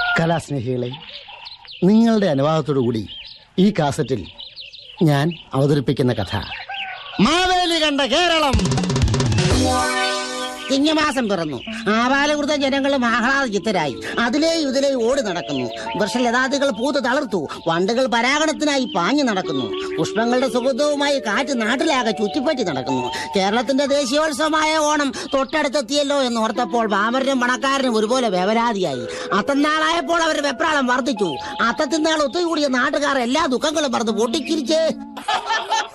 കലാസ്നേഹികളെ നിങ്ങളുടെ അനുവാദത്തോടു കൂടി ഈ കാസറ്റിൽ ഞാൻ അവതരിപ്പിക്കുന്ന കഥ മാവേലി കണ്ട കേരളം ചിങ്ങമാസം പിറന്നു ആപാലകൃത ജനങ്ങളും ആഹ്ലാദചിത്തരായി അതിലെയും ഇതിലെയും ഓടി നടക്കുന്നു വൃക്ഷലതാദികൾ പൂത്ത് തളർത്തു വണ്ടുകൾ പരാഗണത്തിനായി പാഞ്ഞു നടക്കുന്നു പുഷ്പങ്ങളുടെ സുഗന്ധവുമായി കാറ്റ് നാട്ടിലാകെ ചുറ്റിപ്പറ്റി നടക്കുന്നു കേരളത്തിന്റെ ദേശീയോത്സവമായ ഓണം തൊട്ടടുത്തെത്തിയല്ലോ എന്ന് ഓർത്തപ്പോൾ പാമരനും പണക്കാരനും ഒരുപോലെ വ്യവരാതിയായി അത്തന്നാളായപ്പോൾ അവർ വെപ്രാളം വർദ്ധിച്ചു അത്തത്തിനാൾ ഒത്തുകൂടിയ നാട്ടുകാർ എല്ലാ ദുഃഖങ്ങളും മറന്ന് പൊട്ടിച്ചിരിച്ച്